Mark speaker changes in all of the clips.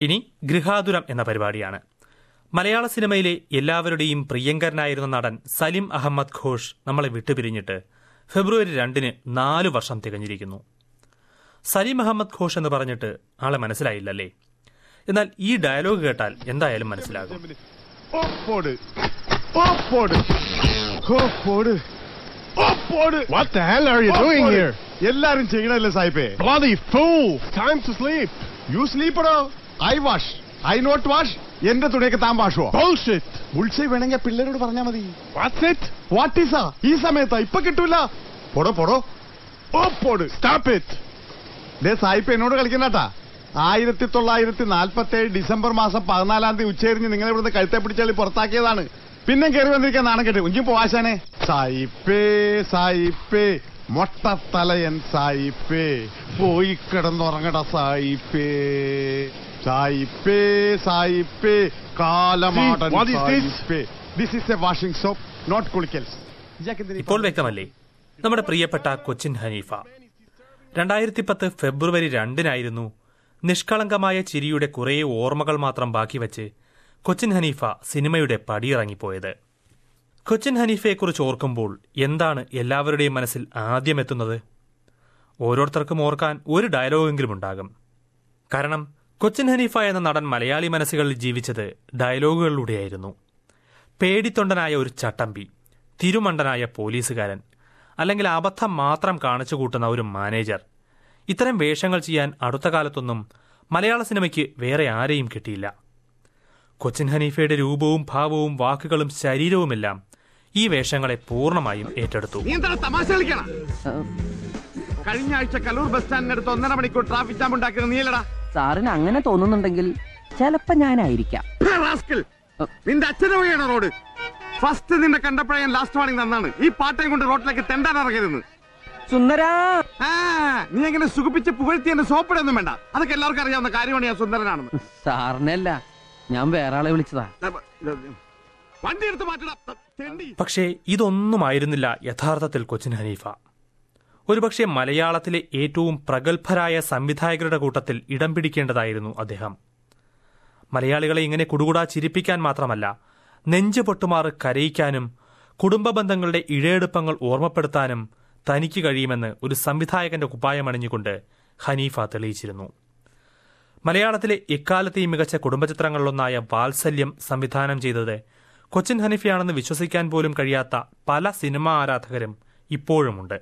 Speaker 1: ഇനി ഗൃഹാതുരം എന്ന പരിപാടിയാണ് മലയാള സിനിമയിലെ എല്ലാവരുടെയും പ്രിയങ്കരനായിരുന്ന നടൻ സലിം അഹമ്മദ് ഘോഷ് നമ്മളെ വിട്ടുപിരിഞ്ഞിട്ട് ഫെബ്രുവരി രണ്ടിന് നാലു വർഷം തികഞ്ഞിരിക്കുന്നു സലീം അഹമ്മദ് ഘോഷ് എന്ന് പറഞ്ഞിട്ട് ആളെ മനസ്സിലായില്ലല്ലേ എന്നാൽ ഈ ഡയലോഗ് കേട്ടാൽ എന്തായാലും മനസ്സിലാകും
Speaker 2: ഓപ്പോട് ഓപ്പോട് ഓപ്പോട് ഓപ്പോട്
Speaker 3: What the hell are you doing
Speaker 2: ഓപ്പോട്.
Speaker 3: here?
Speaker 2: എല്ലാരും ചെയ്യണല്ലേ സായിപ്പേ
Speaker 3: Bloody fool! Time to sleep!
Speaker 2: You സ്ലീപ്പറോ I wash I not wash എന്റെ തുണിയൊക്കെ താൻ വാഷുവോ
Speaker 3: Bullshit!
Speaker 2: ഉത്സവ വേണമെങ്കിൽ പിള്ളേരോട് പറഞ്ഞാ മതി
Speaker 3: What's it?
Speaker 2: വാട്ട് ഈസാ ഈ സമയത്താ ഇപ്പൊ കിട്ടൂല പൊടോ പൊടോ ഓപ്പോട്
Speaker 3: Stop it!
Speaker 2: ദേ സായിപ്പ് എന്നോട് കളിക്കണ്ടാ ആയിരത്തി തൊള്ളായിരത്തി നാൽപ്പത്തി ഏഴ് ഡിസംബർ മാസം പതിനാലാം തീയതി ഉച്ചരിഞ്ഞ് നിങ്ങൾ ഇവിടുന്ന് കഴുത്തെ പിടിച്ചാൽ പുറത്താക്കിയതാണ് പിന്നെ കയറി വന്നിരിക്കാൻ നാണം കെട്ടി ഉഞ്ചി പോവാശാനെ സായിപ്പേ സായിപ്പേ മൊട്ടത്തലയൻ സായിപ്പേ പോയി കിടന്നുറങ്ങട സായിപ്പേ സായിപ്പേ സായിപ്പേ കാലമാടൻ
Speaker 3: See, what is this?
Speaker 2: സായിപ്പേ this is a washing soap not കുളിക്കൽസ്
Speaker 1: ഇപ്പോൾ വ്യക്തമല്ലേ നമ്മുടെ പ്രിയപ്പെട്ട കൊച്ചിൻ ഹനീഫ രണ്ടായിരത്തി പത്ത് ഫെബ്രുവരി രണ്ടിനായിരുന്നു നിഷ്കളങ്കമായ ചിരിയുടെ കുറേ ഓർമ്മകൾ മാത്രം ബാക്കി വച്ച് കൊച്ചിൻ ഹനീഫ സിനിമയുടെ പടിയിറങ്ങിപ്പോയത് കൊച്ചിൻ ഹനീഫയെക്കുറിച്ച് ഓർക്കുമ്പോൾ എന്താണ് എല്ലാവരുടെയും മനസ്സിൽ ആദ്യം എത്തുന്നത് ഓരോരുത്തർക്കും ഓർക്കാൻ ഒരു ഡയലോഗെങ്കിലും ഉണ്ടാകും കാരണം കൊച്ചിൻ ഹനീഫ എന്ന നടൻ മലയാളി മനസ്സുകളിൽ ജീവിച്ചത് ഡയലോഗുകളിലൂടെയായിരുന്നു പേടിത്തൊണ്ടനായ ഒരു ചട്ടമ്പി തിരുമണ്ടനായ പോലീസുകാരൻ അല്ലെങ്കിൽ അബദ്ധം മാത്രം കാണിച്ചു കൂട്ടുന്ന ഒരു മാനേജർ ഇത്തരം വേഷങ്ങൾ ചെയ്യാൻ അടുത്ത കാലത്തൊന്നും മലയാള സിനിമയ്ക്ക് വേറെ ആരെയും കിട്ടിയില്ല കൊച്ചിൻ ഹനീഫയുടെ രൂപവും ഭാവവും വാക്കുകളും ശരീരവുമെല്ലാം ഈ വേഷങ്ങളെ പൂർണ്ണമായും ഏറ്റെടുത്തു
Speaker 4: നീ എന്താണ് തമാശ കളിക്കണ കഴിഞ്ഞ ആഴ്ച കലൂർ ബസ് സ്റ്റാൻഡിനടുത്ത് ഒന്നര മണിക്കൂർ ട്രാഫിക് ജാം ഉണ്ടാക്കിയത് നീലടാ
Speaker 5: സാറിന് അങ്ങനെ തോന്നുന്നുണ്ടെങ്കിൽ ചിലപ്പോ ഞാനായിരിക്കാം
Speaker 4: റാസ്കിൽ നിന്റെ അച്ഛനെ വഴിയാണ് റോഡ് ഫസ്റ്റ് നിന്നെ കണ്ടപ്പോഴേ ഞാൻ ലാസ്റ്റ് വാണിംഗ് തന്നാണ് ഈ പാട്ടയും കൊണ്ട് റോഡിലേക്ക് തെണ്ടാൻ ഇറങ്ങരുതെന്ന്
Speaker 5: സുന്ദരാ
Speaker 4: ആ നീ എങ്ങനെ സുഖിപ്പിച്ച് പുകഴ്ത്തി എന്നെ സോപ്പിടൊന്നും വേണ്ട അതൊക്കെ എല്ലാവർക്കും അറിയാവുന്ന കാര്യമാണ് ഞാൻ സുന്ദരനാണെന്ന്
Speaker 5: സാറിനല്ല ഞാൻ വേറെ ആളെ വിളിച്ചതാ
Speaker 4: വണ്ടി എടുത്ത് മാറ്റടാ തെണ്ടി
Speaker 1: പക്ഷേ ഇതൊന്നുമായിരുന്നില്ല യഥാർത്ഥത്തിൽ കൊച്ചിൻ ഹനീഫ ഒരുപക്ഷെ മലയാളത്തിലെ ഏറ്റവും പ്രഗത്ഭരായ സംവിധായകരുടെ കൂട്ടത്തിൽ ഇടം പിടിക്കേണ്ടതായിരുന്നു അദ്ദേഹം മലയാളികളെ ഇങ്ങനെ കുടുകുടാ ചിരിപ്പിക്കാൻ മാത്രമല്ല നെഞ്ചു പൊട്ടുമാറ് കരയിക്കാനും കുടുംബ ബന്ധങ്ങളുടെ ഇഴയെടുപ്പങ്ങൾ ഓർമ്മപ്പെടുത്താനും തനിക്ക് കഴിയുമെന്ന് ഒരു സംവിധായകന്റെ കുപ്പായമണിഞ്ഞുകൊണ്ട് ഹനീഫ തെളിയിച്ചിരുന്നു മലയാളത്തിലെ എക്കാലത്തെയും മികച്ച കുടുംബചിത്രങ്ങളിലൊന്നായ വാത്സല്യം സംവിധാനം ചെയ്തത് കൊച്ചിൻ ഹനീഫയാണെന്ന് വിശ്വസിക്കാൻ പോലും കഴിയാത്ത പല സിനിമാ ആരാധകരും ഇപ്പോഴുമുണ്ട്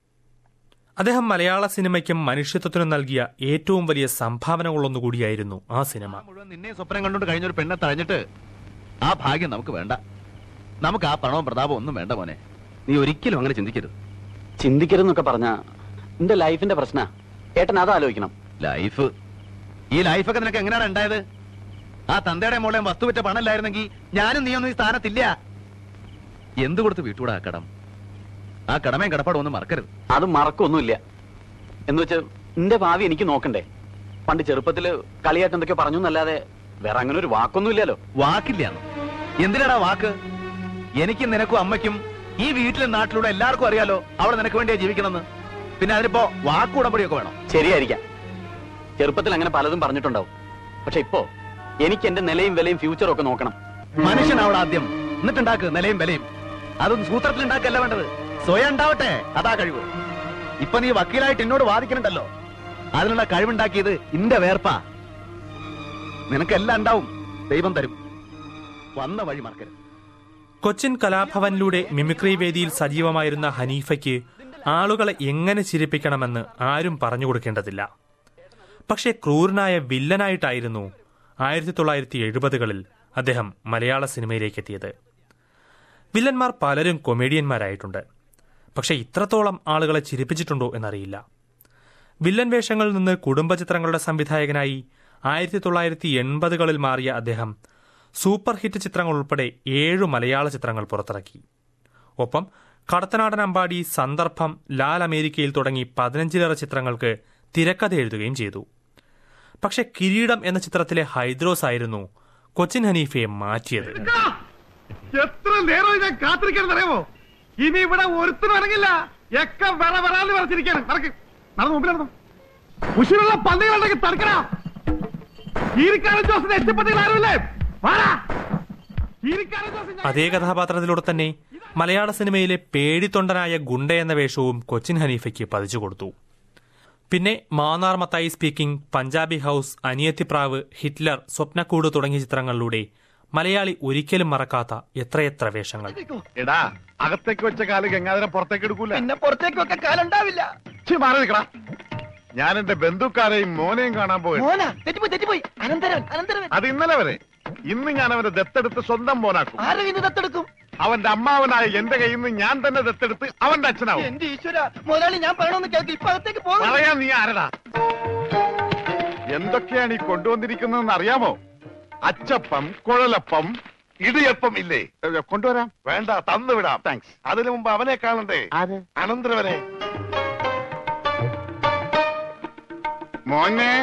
Speaker 1: അദ്ദേഹം മലയാള സിനിമയ്ക്കും മനുഷ്യത്വത്തിനും നൽകിയ ഏറ്റവും വലിയ സംഭാവനകളൊന്നുകൂടിയായിരുന്നു ആ സിനിമ
Speaker 6: മുഴുവൻ നിന്നെ സ്വപ്നം കണ്ടുകൊണ്ട് കഴിഞ്ഞൊരു പെണ്ണെ തഴഞ്ഞിട്ട് ആ ഭാഗ്യം നമുക്ക് വേണ്ട നമുക്ക് ആ പണവും പ്രതാപവും ഒന്നും വേണ്ട മോനെ
Speaker 7: നീ ഒരിക്കലും അങ്ങനെ ചിന്തിക്കരുത് ചിന്തിക്കരുതെന്നൊക്കെ പറഞ്ഞ എന്റെ ലൈഫിന്റെ പ്രശ്ന ഏട്ടൻ അത് ആലോചിക്കണം
Speaker 6: ലൈഫ് ഈ ലൈഫൊക്കെ നിനക്ക് എങ്ങനെയാണ് ഉണ്ടായത് ആ തന്തയുടെ മോളെ വസ്തു വിറ്റ പണമില്ലായിരുന്നെങ്കിൽ ഞാനും നീയൊന്നും ഈ സ്ഥാനത്തില്ല എന്ത് കൊടുത്ത് വീട്ടുകൂടാ ആ കടം ആ കടമയും കടപ്പാടും ഒന്നും മറക്കരുത്
Speaker 7: അത് മറക്കൊന്നുമില്ല എന്ന് വെച്ച് എന്റെ ഭാവി എനിക്ക് നോക്കണ്ടേ പണ്ട് ചെറുപ്പത്തില് കളിയായിട്ട് എന്തൊക്കെ പറഞ്ഞു എന്നല്ലാതെ വേറെ അങ്ങനെ ഒരു വാക്കൊന്നും ഇല്ലല്ലോ
Speaker 6: വാക്കില്ലാന്ന് എന്തിനാടാ വാക്ക് എനിക്കും നിനക്കും അമ്മയ്ക്കും ഈ വീട്ടിലെ നാട്ടിലൂടെ എല്ലാവർക്കും അറിയാലോ അവിടെ നിനക്ക് വേണ്ടിയാ ജീവിക്കണമെന്ന് പിന്നെ അതിനിപ്പോ വാക്കുടമ്പടിയൊക്കെ വേണം
Speaker 7: ശരിയായിരിക്കാം ചെറുപ്പത്തിൽ അങ്ങനെ പലതും പറഞ്ഞിട്ടുണ്ടാവും പക്ഷെ ഇപ്പോ എനിക്ക് എന്റെ നിലയും വിലയും ഫ്യൂച്ചറും ഒക്കെ നോക്കണം
Speaker 6: മനുഷ്യനാവണം ആദ്യം എന്നിട്ടുണ്ടാക്ക് നിലയും വിലയും അതൊന്നും സൂത്രത്തിൽ ഉണ്ടാക്കല്ല വേണ്ടത് സ്വയം ഉണ്ടാവട്ടെ അതാ കഴിവ് ഇപ്പൊ നീ വക്കീലായിട്ട് എന്നോട് വാദിക്കണുണ്ടല്ലോ അതിനുള്ള കഴിവുണ്ടാക്കിയത് ഇന്റെ വേർപ്പാ നിനക്കെല്ലാം ഉണ്ടാവും ദൈവം തരും വന്ന വഴി മറക്കരുത്
Speaker 1: കൊച്ചിൻ കലാഭവനിലൂടെ മിമിക്രി വേദിയിൽ സജീവമായിരുന്ന ഹനീഫയ്ക്ക് ആളുകളെ എങ്ങനെ ചിരിപ്പിക്കണമെന്ന് ആരും പറഞ്ഞു കൊടുക്കേണ്ടതില്ല പക്ഷേ ക്രൂരനായ വില്ലനായിട്ടായിരുന്നു ആയിരത്തി തൊള്ളായിരത്തി എഴുപതുകളിൽ അദ്ദേഹം മലയാള സിനിമയിലേക്ക് എത്തിയത് വില്ലന്മാർ പലരും കൊമേഡിയന്മാരായിട്ടുണ്ട് പക്ഷേ ഇത്രത്തോളം ആളുകളെ ചിരിപ്പിച്ചിട്ടുണ്ടോ എന്നറിയില്ല വില്ലൻ വേഷങ്ങളിൽ നിന്ന് കുടുംബചിത്രങ്ങളുടെ സംവിധായകനായി ആയിരത്തി തൊള്ളായിരത്തി എൺപതുകളിൽ മാറിയ അദ്ദേഹം സൂപ്പർ ഹിറ്റ് ചിത്രങ്ങൾ ഉൾപ്പെടെ ഏഴു മലയാള ചിത്രങ്ങൾ പുറത്തിറക്കി ഒപ്പം കടത്തനാടൻ അമ്പാടി സന്ദർഭം ലാൽ അമേരിക്കയിൽ തുടങ്ങി പതിനഞ്ചിലേറെ ചിത്രങ്ങൾക്ക് തിരക്കഥ എഴുതുകയും ചെയ്തു പക്ഷെ കിരീടം എന്ന ചിത്രത്തിലെ ഹൈദ്രോസ് ആയിരുന്നു കൊച്ചിൻ ഹനീഫയെ മാറ്റിയത്
Speaker 4: എത്ര നേരം ഞാൻ കാത്തിരിക്കണം അറിയാമോ ഇനി ഇവിടെ ഒരുത്തനും ഇറങ്ങില്ല ഒക്കെ വറ വരാന്ന് പറഞ്ഞിരിക്കാണ് നടക്ക് നടന്നു മുമ്പിൽ നടന്നു ഉശിരുള്ള പന്നികളുണ്ടെങ്കിൽ തടുക്കണം ഈരിക്കാരൻ ജോസിനെ എത്തിപ്പത്തിൽ ആരുമില്ലേ വാടാ. ഈരിക്കാരൻ ജോസ് ഞാൻ-
Speaker 1: അതേ കഥാപാത്രത്തിലൂടെ തന്നെ മലയാള സിനിമയിലെ പേടിത്തൊണ്ടനായ ഗുണ്ട എന്ന വേഷവും കൊച്ചിൻ ഹനീഫയ്ക്ക് പതിച്ചു കൊടുത്തു പിന്നെ Mannar Mathai speaking Punjabi house Aniyathipravu Hitler Swapnakoodu തുടങ്ങിയ ചിത്രങ്ങളിലൂടെ മലയാളി ഒരിക്കലും മറക്കാത്ത എത്രയെത്ര വേഷങ്ങൾ
Speaker 2: എടാ അകത്തേക്ക് വെച്ച കാല് ഗംഗാധരൻ പുറത്തേക്ക് എടുക്കൂല
Speaker 5: പിന്നെ പുറത്തേക്ക് വെക്കാൻ കാലുണ്ടാവില്ല
Speaker 2: ഛി, മാറി നിൽക്കടാ ഞാൻ എന്റെ ബന്ധുക്കാരെയും മോനെയും കാണാൻ പോയി
Speaker 5: മോന തെറ്റിപ്പോയി തെറ്റിപ്പോയി അനന്തരവൻ അനന്തരവൻ
Speaker 2: അത് ഇന്നലെ വരെ ഇന്ന് ഞാൻ അവനെ ദത്തെടുത്ത് സ്വന്തം മോനാക്കും
Speaker 5: ആരുടെ കയ്യിൽ നിന്ന് ദത്തെടുക്കും
Speaker 2: അവന്റെ അമ്മാവനായ എന്റെ കയ്യിൽ നിന്ന് ഞാൻ തന്നെ ദത്തെടുത്ത് അവന്റെ അച്ഛനാവും
Speaker 5: എന്റെ ഈശ്വര മുതലാളി ഞാൻ പറയണമെന്ന് കേൾക്ക് ഇപ്പൊ അകത്തേക്ക് പോകും
Speaker 2: പറയാ നീ ആരടാ എന്തൊക്കെയാണ് ഈ കൊണ്ടുവന്നിരിക്കുന്നതെന്ന് അറിയാമോ അച്ചപ്പം കുഴലപ്പം ഇടിയപ്പം ഇല്ലേ ഏ, കൊണ്ടുവരാം വേണ്ട തന്നു വിടാം താങ്ക്സ് അതിനു മുമ്പ് അവനെ കാണണ്ടേ അനന്തരവനെ മോനെ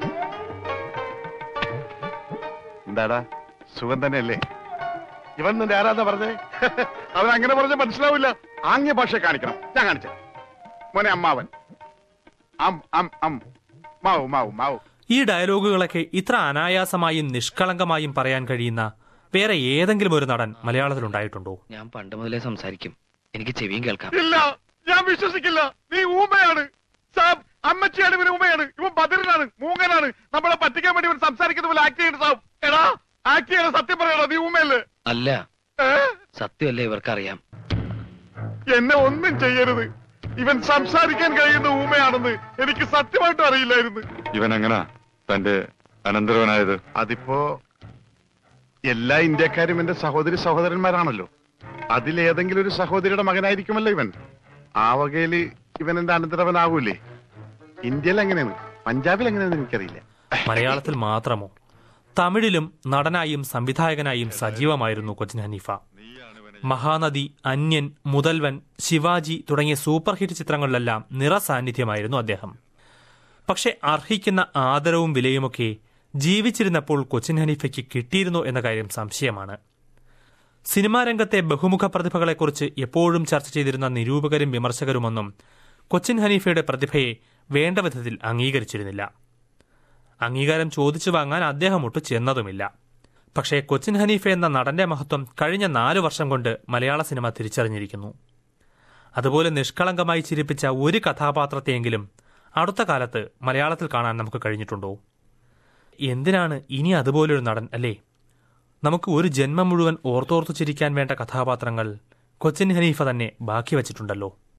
Speaker 2: എന്താടാ സുഖം തന്നെയല്ലേ ഇവൻ നിന്റെ ആരാധന പറഞ്ഞേ അവൻ അങ്ങനെ പറഞ്ഞ മനസ്സിലാവില്ല ആംഗ്യ ഭാഷ കാണിക്കണം ഞാൻ കാണിച്ചു മോനെ അമ്മാവൻ അം അം അം മാവു മാവു മാവു
Speaker 1: ഈ ഡയലോഗുകളൊക്കെ ഇത്ര അനായാസമായും നിഷ്കളങ്കമായും പറയാൻ കഴിയുന്ന വേറെ ഏതെങ്കിലും ഒരു നടൻ മലയാളത്തിലുണ്ടായിട്ടുണ്ടോ
Speaker 8: ഞാൻ പണ്ട് മുതലേ സംസാരിക്കും എനിക്ക് ചെവിയും കേൾക്കാം
Speaker 2: ഇല്ല ഞാൻ വിശ്വസിക്കില്ല നീ ഊമയാണ് സാബ് അമ്മച്ചിയാണ് ഇവന് ഊമയാണ് ഇവൻ ബദിരനാണ് മൂങ്ങനാണ് നമ്മളെ പറ്റിക്കാൻ വേണ്ടി ഇവൻ സംസാരിക്കുന്ന പോലെ ആക്ട് ചെയ്യുന്നത് സാബ് എടാ ആക്ട് ചെയ്യണ സത്യം പറയണോ നീ ഊമയല്ലേ
Speaker 8: അല്ല
Speaker 2: ഏ?
Speaker 8: സത്യമല്ലേ ഇവർക്കറിയാം
Speaker 2: എന്നെ ഒന്നും ചെയ്യരുത് ഇവൻ സംസാരിക്കാൻ കഴിയുന്ന ഊമയാണെന്ന് എനിക്ക് സത്യമായിട്ടും അറിയില്ലായിരുന്നു
Speaker 9: ഇവൻ എങ്ങനാ തന്റെ അനന്തരവനായത്
Speaker 2: അതിപ്പോ എല്ലാ ഇന്ത്യക്കാരും എന്റെ സഹോദരി സഹോദരന്മാരാണല്ലോ അതിലേതെങ്കിലും ഒരു സഹോദരിയുടെ മകനായിരിക്കുമല്ലോ ഇവൻ ആ വകയില് ഇവൻ എന്റെ അനന്തരവനാകൂലേ ഇന്ത്യയിൽ എങ്ങനെയാണ് പഞ്ചാബിൽ എങ്ങനെയാണെന്ന് എനിക്കറിയില്ല
Speaker 1: മലയാളത്തിൽ മാത്രമോ തമിഴിലും നടനായും സംവിധായകനായും സജീവമായിരുന്നു കൊച്ചിൻ ഹനീഫ മഹാനദി അന്യൻ മുതൽവൻ ശിവാജി തുടങ്ങിയ സൂപ്പർ ഹിറ്റ് ചിത്രങ്ങളിലെല്ലാം നിറസാന്നിധ്യമായിരുന്നു അദ്ദേഹം പക്ഷെ അർഹിക്കുന്ന ആദരവും വിലയുമൊക്കെ ജീവിച്ചിരുന്നപ്പോൾ കൊച്ചിൻ ഹനീഫയ്ക്ക് കിട്ടിയിരുന്നോ എന്ന കാര്യം സംശയമാണ് സിനിമാ രംഗത്തെ ബഹുമുഖ പ്രതിഭകളെക്കുറിച്ച് എപ്പോഴും ചർച്ച ചെയ്തിരുന്ന നിരൂപകരും വിമർശകരുമൊന്നും കൊച്ചിൻ ഹനീഫയുടെ പ്രതിഭയെ വേണ്ട വിധത്തിൽ അംഗീകരിച്ചിരുന്നില്ല അംഗീകാരം ചോദിച്ചു വാങ്ങാൻ അദ്ദേഹം ഒട്ട് ചെന്നതുമില്ല പക്ഷേ കൊച്ചിൻ ഹനീഫ എന്ന നടന്റെ മഹത്വം കഴിഞ്ഞ നാലു വർഷം കൊണ്ട് മലയാള സിനിമ തിരിച്ചറിഞ്ഞിരിക്കുന്നു അതുപോലെ നിഷ്കളങ്കമായി ചിരിപ്പിച്ച ഒരു കഥാപാത്രത്തെയെങ്കിലും അടുത്ത കാലത്ത് മലയാളത്തിൽ കാണാൻ നമുക്ക് കഴിഞ്ഞിട്ടുണ്ടോ എന്തിനാണ് ഇനി അതുപോലൊരു നടൻ അല്ലേ നമുക്ക് ഒരു ജന്മം മുഴുവൻ ഓർത്തോർത്തു ചിരിക്കാൻ വേണ്ട കഥാപാത്രങ്ങൾ കൊച്ചിൻ ഹനീഫ തന്നെ ബാക്കി വച്ചിട്ടുണ്ടല്ലോ